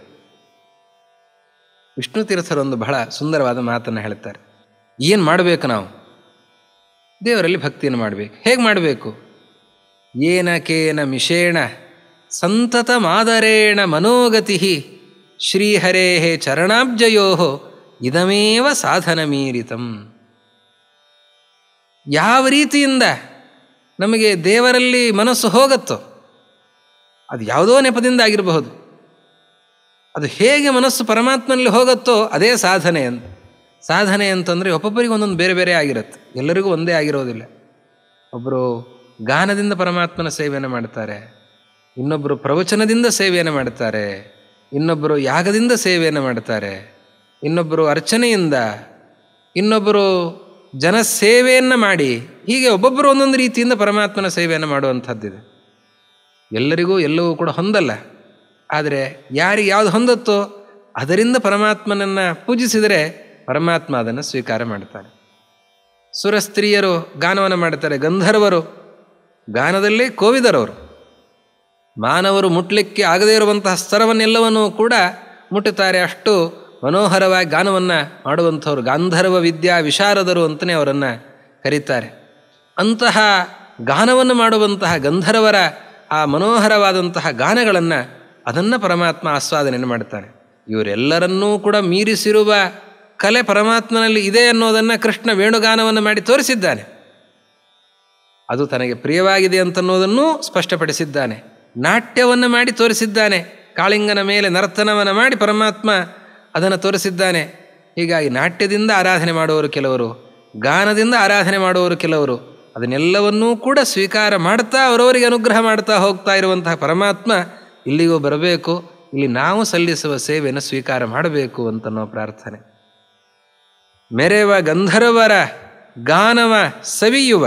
ವಿಷ್ಣು ತೀರ್ಥರೊಂದು ಬಹಳ ಸುಂದರವಾದ ಮಾತನ್ನು ಹೇಳ್ತಾರೆ ಏನು ಮಾಡಬೇಕು ನಾವು ದೇವರಲ್ಲಿ ಭಕ್ತಿಯನ್ನು ಮಾಡಬೇಕು ಹೇಗೆ ಮಾಡಬೇಕು ಏನ ಕೇನ ಮಿಷೇಣ ಸಂತತ ಮಾದರೇಣ ಮನೋಗತಿ ಶ್ರೀಹರೇ ಚರಣಾಬ್ಜಯೋ ಇದಮೇವ ಸಾಧನ ಮೀರಿತಂ ಯಾವ ರೀತಿಯಿಂದ ನಮಗೆ ದೇವರಲ್ಲಿ ಮನಸ್ಸು ಹೋಗುತ್ತೋ ಅದು ಯಾವುದೋ ನೆಪದಿಂದ ಆಗಿರಬಹುದು ಅದು ಹೇಗೆ ಮನಸ್ಸು ಪರಮಾತ್ಮನಲ್ಲಿ ಹೋಗುತ್ತೋ ಅದೇ ಸಾಧನೆ ಅಂತ ಸಾಧನೆ ಅಂತಂದರೆ ಒಬ್ಬೊಬ್ಬರಿಗೆ ಒಂದೊಂದು ಬೇರೆ ಬೇರೆ ಆಗಿರುತ್ತೆ ಎಲ್ಲರಿಗೂ ಒಂದೇ ಆಗಿರೋದಿಲ್ಲ ಒಬ್ಬರು ಗಾನದಿಂದ ಪರಮಾತ್ಮನ ಸೇವೆಯನ್ನು ಮಾಡ್ತಾರೆ ಇನ್ನೊಬ್ಬರು ಪ್ರವಚನದಿಂದ ಸೇವೆಯನ್ನು ಮಾಡ್ತಾರೆ ಇನ್ನೊಬ್ಬರು ಯಾಗದಿಂದ ಸೇವೆಯನ್ನು ಮಾಡ್ತಾರೆ ಇನ್ನೊಬ್ಬರು ಅರ್ಚನೆಯಿಂದ ಇನ್ನೊಬ್ಬರು ಜನ ಸೇವೆಯನ್ನು ಮಾಡಿ ಹೀಗೆ ಒಬ್ಬೊಬ್ಬರು ಒಂದೊಂದು ರೀತಿಯಿಂದ ಪರಮಾತ್ಮನ ಸೇವೆಯನ್ನು ಮಾಡುವಂಥದ್ದಿದೆ ಎಲ್ಲರಿಗೂ ಎಲ್ಲವೂ ಕೂಡ ಹೊಂದಲ್ಲ ಆದರೆ ಯಾರಿಗೆ ಯಾವುದು ಹೊಂದತ್ತೋ ಅದರಿಂದ ಪರಮಾತ್ಮನನ್ನು ಪೂಜಿಸಿದರೆ ಪರಮಾತ್ಮ ಅದನ್ನು ಸ್ವೀಕಾರ ಮಾಡ್ತಾನೆ ಸುರಸ್ತ್ರೀಯರು ಗಾನವನ್ನು ಮಾಡ್ತಾರೆ ಗಂಧರ್ವರು ಗಾನದಲ್ಲೇ ಕೋವಿದರವರು ಮಾನವರು ಮುಟ್ಲಿಕ್ಕೆ ಆಗದೇ ಇರುವಂತಹ ಸ್ತರವನ್ನೆಲ್ಲವನ್ನೂ ಕೂಡ ಮುಟ್ಟುತ್ತಾರೆ ಅಷ್ಟು ಮನೋಹರವಾಗಿ ಗಾನವನ್ನು ಮಾಡುವಂಥವ್ರು ಗಾಂಧರ್ವ ವಿದ್ಯಾ ವಿಶಾರದರು ಅಂತಲೇ ಅವರನ್ನು ಕರೀತಾರೆ ಅಂತಹ ಗಾನವನ್ನು ಮಾಡುವಂತಹ ಗಂಧರ್ವರ ಆ ಮನೋಹರವಾದಂತಹ ಗಾನಗಳನ್ನು ಅದನ್ನು ಪರಮಾತ್ಮ ಆಸ್ವಾದನೆಯನ್ನು ಮಾಡ್ತಾನೆ ಇವರೆಲ್ಲರನ್ನೂ ಕೂಡ ಮೀರಿಸಿರುವ ಕಲೆ ಪರಮಾತ್ಮನಲ್ಲಿ ಇದೆ ಅನ್ನೋದನ್ನು ಕೃಷ್ಣ ವೇಣುಗಾನವನ್ನು ಮಾಡಿ ತೋರಿಸಿದ್ದಾನೆ ಅದು ತನಗೆ ಪ್ರಿಯವಾಗಿದೆ ಅಂತನ್ನೋದನ್ನೂ ಸ್ಪಷ್ಟಪಡಿಸಿದ್ದಾನೆ ನಾಟ್ಯವನ್ನು ಮಾಡಿ ತೋರಿಸಿದ್ದಾನೆ ಕಾಳಿಂಗನ ಮೇಲೆ ನರ್ತನವನ್ನು ಮಾಡಿ ಪರಮಾತ್ಮ ಅದನ್ನು ತೋರಿಸಿದ್ದಾನೆ ಹೀಗಾಗಿ ನಾಟ್ಯದಿಂದ ಆರಾಧನೆ ಮಾಡುವವರು ಕೆಲವರು ಗಾನದಿಂದ ಆರಾಧನೆ ಮಾಡುವವರು ಕೆಲವರು ಅದನ್ನೆಲ್ಲವನ್ನೂ ಕೂಡ ಸ್ವೀಕಾರ ಮಾಡ್ತಾ ಅವರವರಿಗೆ ಅನುಗ್ರಹ ಮಾಡ್ತಾ ಹೋಗ್ತಾ ಇರುವಂತಹ ಪರಮಾತ್ಮ ಇಲ್ಲಿಗೂ ಬರಬೇಕು ಇಲ್ಲಿ ನಾವು ಸಲ್ಲಿಸುವ ಸೇವೆಯನ್ನು ಸ್ವೀಕಾರ ಮಾಡಬೇಕು ಅಂತನ್ನೋ ಪ್ರಾರ್ಥನೆ ಮೆರೆವ ಗಂಧರ್ವರ ಗಾನವ ಸವಿಯುವ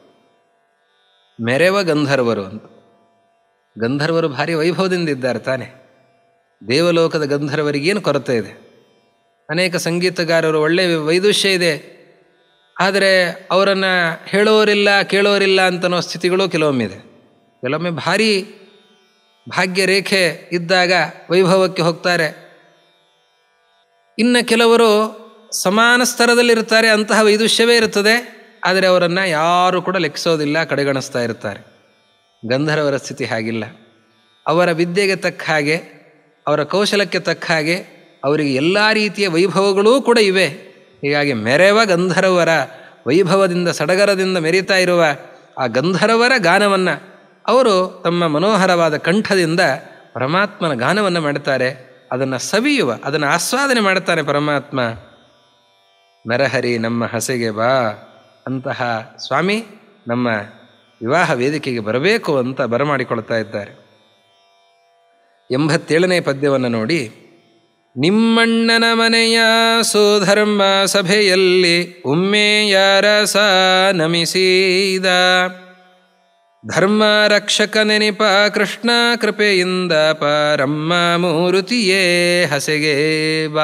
ಮೆರೆವ ಗಂಧರ್ವರು ಅಂತ ಗಂಧರ್ವರು ಭಾರಿ ವೈಭವದಿಂದ ಇದ್ದಾರೆ ತಾನೆ ದೇವಲೋಕದ ಗಂಧರ್ವರಿಗೇನು ಕೊರತೆ ಇದೆ ಅನೇಕ ಸಂಗೀತಗಾರರು ಒಳ್ಳೆಯ ವೈದುಷ್ಯ ಇದೆ ಆದರೆ ಅವರನ್ನು ಹೇಳೋರಿಲ್ಲ ಕೇಳೋರಿಲ್ಲ ಅಂತನೋ ಸ್ಥಿತಿಗಳು ಕೆಲವೊಮ್ಮೆ ಇದೆ ಕೆಲವೊಮ್ಮೆ ಭಾರಿ ಭಾಗ್ಯ ರೇಖೆ ಇದ್ದಾಗ ವೈಭವಕ್ಕೆ ಹೋಗ್ತಾರೆ ಇನ್ನು ಕೆಲವರು ಸಮಾನ ಸ್ತರದಲ್ಲಿರ್ತಾರೆ ಅಂತಹ ವೈದುಷ್ಯವೇ ಇರುತ್ತದೆ ಆದರೆ ಅವರನ್ನು ಯಾರೂ ಕೂಡ ಲೆಕ್ಕಿಸೋದಿಲ್ಲ ಕಡೆಗಣಿಸ್ತಾ ಇರ್ತಾರೆ ಗಂಧರ್ವರ ಸ್ಥಿತಿ ಹಾಗಿಲ್ಲ ಅವರ ವಿದ್ಯೆಗೆ ತಕ್ಕ ಹಾಗೆ ಅವರ ಕೌಶಲಕ್ಕೆ ತಕ್ಕ ಹಾಗೆ ಅವರಿಗೆ ಎಲ್ಲ ರೀತಿಯ ವೈಭವಗಳೂ ಕೂಡ ಇವೆ ಹೀಗಾಗಿ ಮೆರೆವ ಗಂಧರ್ವರ ವೈಭವದಿಂದ ಸಡಗರದಿಂದ ಮೆರೀತಾ ಇರುವ ಆ ಗಂಧರ್ವರ ಗಾನವನ್ನು ಅವರು ತಮ್ಮ ಮನೋಹರವಾದ ಕಂಠದಿಂದ ಪರಮಾತ್ಮನ ಗಾನವನ್ನು ಮಾಡ್ತಾರೆ ಅದನ್ನು ಸವಿಯುವ ಅದನ್ನು ಆಸ್ವಾದನೆ ಮಾಡ್ತಾನೆ ಪರಮಾತ್ಮ ನರಹರಿ ನಮ್ಮ ಹಸೆಗೆ ಬಾ ಅಂತಹ ಸ್ವಾಮಿ ನಮ್ಮ ವಿವಾಹ ವೇದಿಕೆಗೆ ಬರಬೇಕು ಅಂತ ಬರಮಾಡಿಕೊಳ್ತಾ ಇದ್ದಾರೆ ಎಂಬತ್ತೇಳನೇ ಪದ್ಯವನ್ನು ನೋಡಿ ನಿಮ್ಮಣ್ಣನ ಮನೆಯ ಸುಧರ್ಮ ಸಭೆಯಲ್ಲಿ ಉಮ್ಮೆಯ ರಸ ನಮಿಸಿದ ಧರ್ಮ ರಕ್ಷಕ ನೆನಪ ಕೃಷ್ಣ ಕೃಪೆಯಿಂದ ಪರಮ್ಮ ಮೂರುತಿಯೇ ಹಸೆಗೆ ಬಾ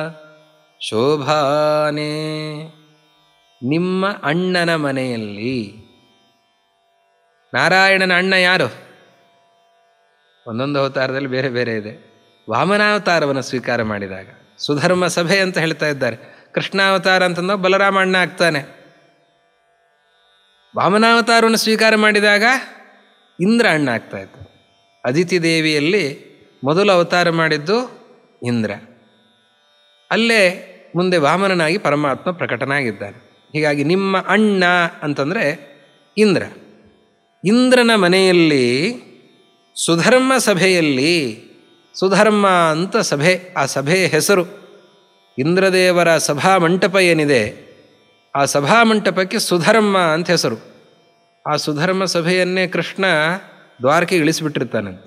ಶೋಭಾನೆ ನಿಮ್ಮ ಅಣ್ಣನ ಮನೆಯಲ್ಲಿ ನಾರಾಯಣನ ಅಣ್ಣ ಯಾರು ಒಂದೊಂದು ಅವತಾರದಲ್ಲಿ ಬೇರೆ ಬೇರೆ ಇದೆ ವಾಮನಾವತಾರವನ್ನು ಸ್ವೀಕಾರ ಮಾಡಿದಾಗ ಸುಧರ್ಮ ಸಭೆ ಅಂತ ಹೇಳ್ತಾ ಇದ್ದಾರೆ ಕೃಷ್ಣಾವತಾರ ಅಂತಂದ ಬಲರಾಮ ಅಣ್ಣ ಆಗ್ತಾನೆ ವಾಮನಾವತಾರವನ್ನು ಸ್ವೀಕಾರ ಮಾಡಿದಾಗ ಇಂದ್ರ ಅಣ್ಣ ಆಗ್ತಾ ಇತ್ತು ಅದಿತಿ ದೇವಿಯಲ್ಲಿ ಮೊದಲು ಅವತಾರ ಮಾಡಿದ್ದು ಇಂದ್ರ ಅಲ್ಲೇ ಮುಂದೆ ವಾಮನನಾಗಿ ಪರಮಾತ್ಮ ಪ್ರಕಟನಾಗಿದ್ದಾನೆ ಹೀಗಾಗಿ ನಿಮ್ಮ ಅಣ್ಣ ಅಂತಂದರೆ ಇಂದ್ರ ಇಂದ್ರನ ಮನೆಯಲ್ಲಿ ಸುಧರ್ಮ ಸಭೆಯಲ್ಲಿ ಸುಧರ್ಮ ಅಂತ ಸಭೆ ಆ ಸಭೆಯ ಹೆಸರು ಇಂದ್ರದೇವರ ಸಭಾ ಮಂಟಪ ಏನಿದೆ ಆ ಸಭಾ ಮಂಟಪಕ್ಕೆ ಸುಧರ್ಮ ಅಂತ ಹೆಸರು ಆ ಸುಧರ್ಮ ಸಭೆಯನ್ನೇ ಕೃಷ್ಣ ದ್ವಾರಕೆಗೆ ಇಳಿಸಿಬಿಟ್ಟಿರ್ತಾನಂತೆ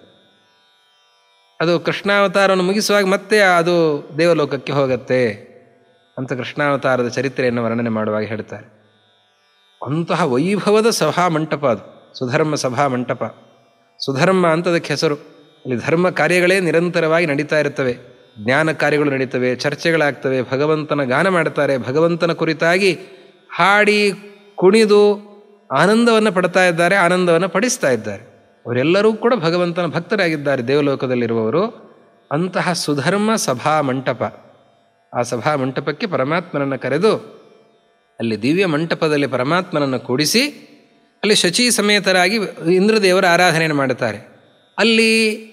ಅದು ಕೃಷ್ಣಾವತಾರವನ್ನು ಮುಗಿಸುವಾಗ ಮತ್ತೆ ಅದು ದೇವಲೋಕಕ್ಕೆ ಹೋಗುತ್ತೆ ಅಂತ ಕೃಷ್ಣಾವತಾರದ ಚರಿತ್ರೆಯನ್ನು ವರ್ಣನೆ ಮಾಡುವಾಗ ಹೇಳ್ತಾರೆ ಅಂತಹ ವೈಭವದ ಸಭಾ ಮಂಟಪ ಅದು ಸುಧರ್ಮ ಸಭಾ ಮಂಟಪ ಸುಧರ್ಮ ಅಂತ ಅದಕ್ಕೆ ಹೆಸರು ಅಲ್ಲಿ ಧರ್ಮ ಕಾರ್ಯಗಳೇ ನಿರಂತರವಾಗಿ ನಡೀತಾ ಇರ್ತವೆ ಜ್ಞಾನ ಕಾರ್ಯಗಳು ನಡೀತವೆ ಚರ್ಚೆಗಳಾಗ್ತವೆ ಭಗವಂತನ ಗಾನ ಮಾಡ್ತಾರೆ ಭಗವಂತನ ಕುರಿತಾಗಿ ಹಾಡಿ ಕುಣಿದು ಆನಂದವನ್ನು ಪಡ್ತಾ ಇದ್ದಾರೆ ಆನಂದವನ್ನು ಪಡಿಸ್ತಾ ಇದ್ದಾರೆ ಅವರೆಲ್ಲರೂ ಕೂಡ ಭಗವಂತನ ಭಕ್ತರಾಗಿದ್ದಾರೆ ದೇವಲೋಕದಲ್ಲಿರುವವರು ಅಂತಹ ಸುಧರ್ಮ ಸಭಾ ಮಂಟಪ ಆ ಸಭಾ ಮಂಟಪಕ್ಕೆ ಪರಮಾತ್ಮನನ್ನು ಕರೆದು ಅಲ್ಲಿ ದಿವ್ಯ ಮಂಟಪದಲ್ಲಿ ಪರಮಾತ್ಮನನ್ನು ಕೂಡಿಸಿ ಅಲ್ಲಿ ಶಚಿ ಸಮೇತರಾಗಿ ಇಂದ್ರದೇವರ ಆರಾಧನೆಯನ್ನು ಮಾಡುತ್ತಾರೆ ಅಲ್ಲಿ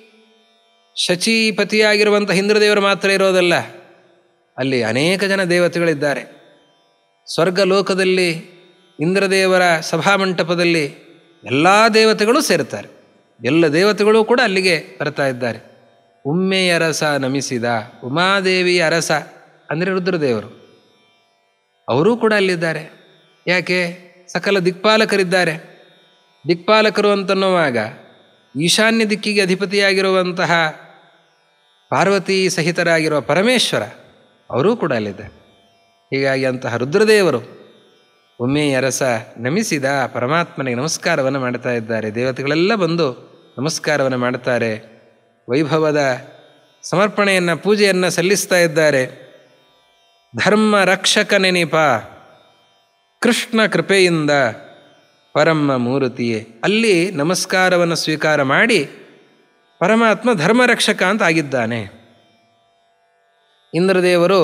ಶಚೀಪತಿಯಾಗಿರುವಂಥ ಇಂದ್ರದೇವರು ಮಾತ್ರ ಇರೋದಲ್ಲ ಅಲ್ಲಿ ಅನೇಕ ಜನ ದೇವತೆಗಳಿದ್ದಾರೆ ಸ್ವರ್ಗ ಲೋಕದಲ್ಲಿ ಇಂದ್ರದೇವರ ಸಭಾಮಂಟಪದಲ್ಲಿ ಎಲ್ಲ ದೇವತೆಗಳು ಸೇರುತ್ತಾರೆ ಎಲ್ಲ ದೇವತೆಗಳು ಕೂಡ ಅಲ್ಲಿಗೆ ಬರ್ತಾ ಇದ್ದಾರೆ ಉಮ್ಮೆಯ ರಸ ನಮಿಸಿದ ಉಮಾದೇವಿಯ ಅರಸ ಅಂದರೆ ರುದ್ರದೇವರು ಅವರೂ ಕೂಡ ಅಲ್ಲಿದ್ದಾರೆ ಯಾಕೆ ಸಕಲ ದಿಕ್ಪಾಲಕರಿದ್ದಾರೆ ದಿಕ್ಪಾಲಕರು ಅಂತನ್ನುವಾಗ ಈಶಾನ್ಯ ದಿಕ್ಕಿಗೆ ಅಧಿಪತಿಯಾಗಿರುವಂತಹ ಪಾರ್ವತಿ ಸಹಿತರಾಗಿರುವ ಪರಮೇಶ್ವರ ಅವರೂ ಕೂಡ ಅಲ್ಲಿದ್ದಾರೆ ಹೀಗಾಗಿ ಅಂತಹ ರುದ್ರದೇವರು ಒಮ್ಮೆ ಅರಸ ನಮಿಸಿದ ಪರಮಾತ್ಮನಿಗೆ ನಮಸ್ಕಾರವನ್ನು ಮಾಡ್ತಾ ಇದ್ದಾರೆ ದೇವತೆಗಳೆಲ್ಲ ಬಂದು ನಮಸ್ಕಾರವನ್ನು ಮಾಡ್ತಾರೆ ವೈಭವದ ಸಮರ್ಪಣೆಯನ್ನು ಪೂಜೆಯನ್ನು ಸಲ್ಲಿಸ್ತಾ ಇದ್ದಾರೆ ಧರ್ಮ ರಕ್ಷಕ ನೆನಪ ಕೃಷ್ಣ ಕೃಪೆಯಿಂದ ಪರಮ್ಮ ಮೂರುತಿಯೇ ಅಲ್ಲಿ ನಮಸ್ಕಾರವನ್ನು ಸ್ವೀಕಾರ ಮಾಡಿ ಪರಮಾತ್ಮ ಧರ್ಮರಕ್ಷಕ ಅಂತ ಆಗಿದ್ದಾನೆ ಇಂದ್ರದೇವರು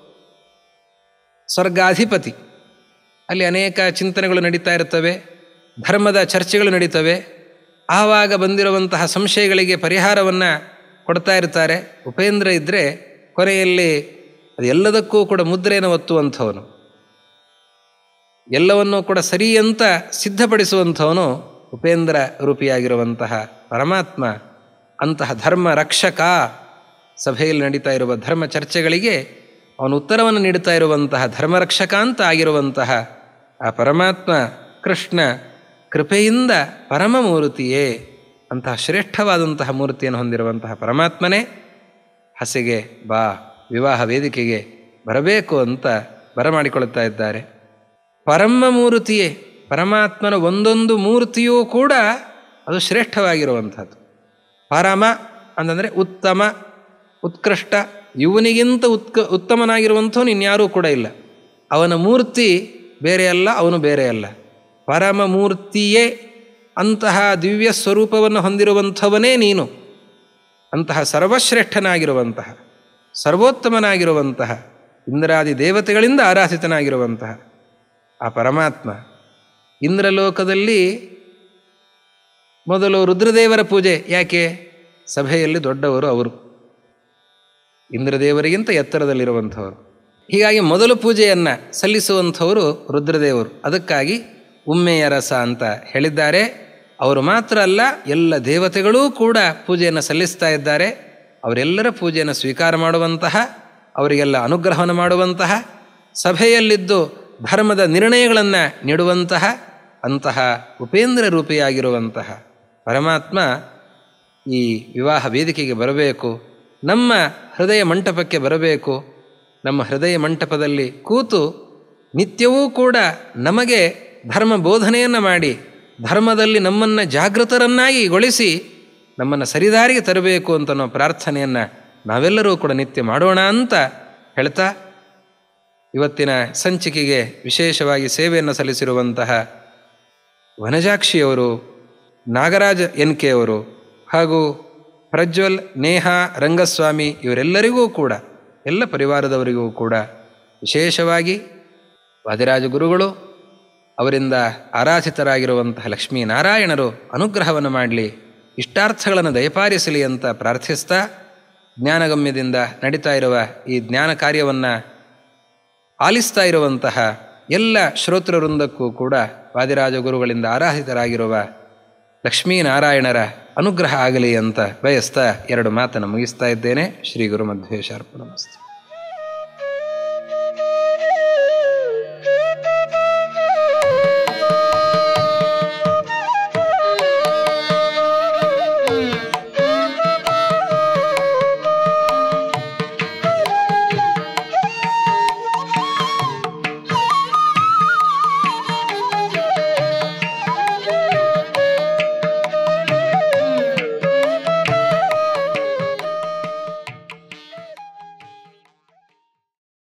ಸ್ವರ್ಗಾಧಿಪತಿ ಅಲ್ಲಿ ಅನೇಕ ಚಿಂತನೆಗಳು ನಡೀತಾ ಇರ್ತವೆ ಧರ್ಮದ ಚರ್ಚೆಗಳು ನಡೀತವೆ ಆವಾಗ ಬಂದಿರುವಂತಹ ಸಂಶಯಗಳಿಗೆ ಪರಿಹಾರವನ್ನು ಕೊಡ್ತಾ ಇರ್ತಾರೆ ಉಪೇಂದ್ರ ಇದ್ದರೆ ಕೊನೆಯಲ್ಲಿ ಅದು ಎಲ್ಲದಕ್ಕೂ ಕೂಡ ಮುದ್ರೆಯನ್ನು ಒತ್ತುವಂಥವನು ಎಲ್ಲವನ್ನೂ ಕೂಡ ಸರಿ ಅಂತ ಸಿದ್ಧಪಡಿಸುವಂಥವನು ಉಪೇಂದ್ರ ರೂಪಿಯಾಗಿರುವಂತಹ ಪರಮಾತ್ಮ ಅಂತಹ ಧರ್ಮ ರಕ್ಷಕ ಸಭೆಯಲ್ಲಿ ನಡೀತಾ ಇರುವ ಧರ್ಮ ಚರ್ಚೆಗಳಿಗೆ ಅವನು ಉತ್ತರವನ್ನು ನೀಡುತ್ತಾ ಇರುವಂತಹ ಧರ್ಮರಕ್ಷಕ ಅಂತ ಆಗಿರುವಂತಹ ಆ ಪರಮಾತ್ಮ ಕೃಷ್ಣ ಕೃಪೆಯಿಂದ ಪರಮ ಮೂರ್ತಿಯೇ ಅಂತಹ ಶ್ರೇಷ್ಠವಾದಂತಹ ಮೂರ್ತಿಯನ್ನು ಹೊಂದಿರುವಂತಹ ಪರಮಾತ್ಮನೇ ಹಸೆಗೆ ಬಾ ವಿವಾಹ ವೇದಿಕೆಗೆ ಬರಬೇಕು ಅಂತ ಬರಮಾಡಿಕೊಳ್ಳುತ್ತಾ ಇದ್ದಾರೆ ಪರಮ ಮೂರ್ತಿಯೇ ಪರಮಾತ್ಮನ ಒಂದೊಂದು ಮೂರ್ತಿಯೂ ಕೂಡ ಅದು ಶ್ರೇಷ್ಠವಾಗಿರುವಂಥದ್ದು ಪರಮ ಅಂತಂದರೆ ಉತ್ತಮ ಉತ್ಕೃಷ್ಟ ಇವನಿಗಿಂತ ಉತ್ಕ ಉತ್ತಮನಾಗಿರುವಂಥವನು ಇನ್ಯಾರೂ ಕೂಡ ಇಲ್ಲ ಅವನ ಮೂರ್ತಿ ಬೇರೆ ಅಲ್ಲ ಅವನು ಬೇರೆ ಅಲ್ಲ ಪರಮ ಮೂರ್ತಿಯೇ ಅಂತಹ ದಿವ್ಯ ಸ್ವರೂಪವನ್ನು ಹೊಂದಿರುವಂಥವನೇ ನೀನು ಅಂತಹ ಸರ್ವಶ್ರೇಷ್ಠನಾಗಿರುವಂತಹ ಸರ್ವೋತ್ತಮನಾಗಿರುವಂತಹ ಇಂದ್ರಾದಿ ದೇವತೆಗಳಿಂದ ಆರಾಧಿತನಾಗಿರುವಂತಹ ಆ ಪರಮಾತ್ಮ ಇಂದ್ರಲೋಕದಲ್ಲಿ ಮೊದಲು ರುದ್ರದೇವರ ಪೂಜೆ ಯಾಕೆ ಸಭೆಯಲ್ಲಿ ದೊಡ್ಡವರು ಅವರು ಇಂದ್ರದೇವರಿಗಿಂತ ಎತ್ತರದಲ್ಲಿರುವಂಥವರು ಹೀಗಾಗಿ ಮೊದಲು ಪೂಜೆಯನ್ನು ಸಲ್ಲಿಸುವಂಥವರು ರುದ್ರದೇವರು ಅದಕ್ಕಾಗಿ ಉಮ್ಮೆಯ ರಸ ಅಂತ ಹೇಳಿದ್ದಾರೆ ಅವರು ಮಾತ್ರ ಅಲ್ಲ ಎಲ್ಲ ದೇವತೆಗಳೂ ಕೂಡ ಪೂಜೆಯನ್ನು ಸಲ್ಲಿಸ್ತಾ ಇದ್ದಾರೆ ಅವರೆಲ್ಲರ ಪೂಜೆಯನ್ನು ಸ್ವೀಕಾರ ಮಾಡುವಂತಹ ಅವರಿಗೆಲ್ಲ ಅನುಗ್ರಹವನ್ನು ಮಾಡುವಂತಹ ಸಭೆಯಲ್ಲಿದ್ದು ಧರ್ಮದ ನಿರ್ಣಯಗಳನ್ನು ನೀಡುವಂತಹ ಅಂತಹ ಉಪೇಂದ್ರ ರೂಪಿಯಾಗಿರುವಂತಹ ಪರಮಾತ್ಮ ಈ ವಿವಾಹ ವೇದಿಕೆಗೆ ಬರಬೇಕು ನಮ್ಮ ಹೃದಯ ಮಂಟಪಕ್ಕೆ ಬರಬೇಕು ನಮ್ಮ ಹೃದಯ ಮಂಟಪದಲ್ಲಿ ಕೂತು ನಿತ್ಯವೂ ಕೂಡ ನಮಗೆ ಧರ್ಮ ಬೋಧನೆಯನ್ನು ಮಾಡಿ ಧರ್ಮದಲ್ಲಿ ನಮ್ಮನ್ನು ಜಾಗೃತರನ್ನಾಗಿ ಗೊಳಿಸಿ ನಮ್ಮನ್ನು ಸರಿದಾರಿಗೆ ತರಬೇಕು ಅಂತ ನಾವು ಪ್ರಾರ್ಥನೆಯನ್ನು ನಾವೆಲ್ಲರೂ ಕೂಡ ನಿತ್ಯ ಮಾಡೋಣ ಅಂತ ಹೇಳ್ತಾ ಇವತ್ತಿನ ಸಂಚಿಕೆಗೆ ವಿಶೇಷವಾಗಿ ಸೇವೆಯನ್ನು ಸಲ್ಲಿಸಿರುವಂತಹ ವನಜಾಕ್ಷಿಯವರು ನಾಗರಾಜ ಎನ್ ಕೆ ಅವರು ಹಾಗೂ ಪ್ರಜ್ವಲ್ ನೇಹ ರಂಗಸ್ವಾಮಿ ಇವರೆಲ್ಲರಿಗೂ ಕೂಡ ಎಲ್ಲ ಪರಿವಾರದವರಿಗೂ ಕೂಡ ವಿಶೇಷವಾಗಿ ವಾದಿರಾಜ ಗುರುಗಳು ಅವರಿಂದ ಆರಾಧಿತರಾಗಿರುವಂತಹ ಲಕ್ಷ್ಮೀನಾರಾಯಣರು ಅನುಗ್ರಹವನ್ನು ಮಾಡಲಿ ಇಷ್ಟಾರ್ಥಗಳನ್ನು ದಯಪಾಲಿಸಲಿ ಅಂತ ಪ್ರಾರ್ಥಿಸ್ತಾ ಜ್ಞಾನಗಮ್ಯದಿಂದ ನಡೀತಾ ಇರುವ ಈ ಜ್ಞಾನ ಕಾರ್ಯವನ್ನು ಆಲಿಸ್ತಾ ಇರುವಂತಹ ಎಲ್ಲ ಶ್ರೋತೃವೃಂದಕ್ಕೂ ಕೂಡ ವಾದಿರಾಜ ಗುರುಗಳಿಂದ ಆರಾಧಿತರಾಗಿರುವ ಲಕ್ಷ್ಮೀನಾರಾಯಣರ ಅನುಗ್ರಹ ಆಗಲಿ ಅಂತ ಬಯಸ್ತಾ ಎರಡು ಮಾತನ್ನು ಮುಗಿಸ್ತಾ ಇದ್ದೇನೆ ಶ್ರೀ ಗುರು ಮಧ್ವೇಶ ಅರ್ಪಣಮಸ್ತು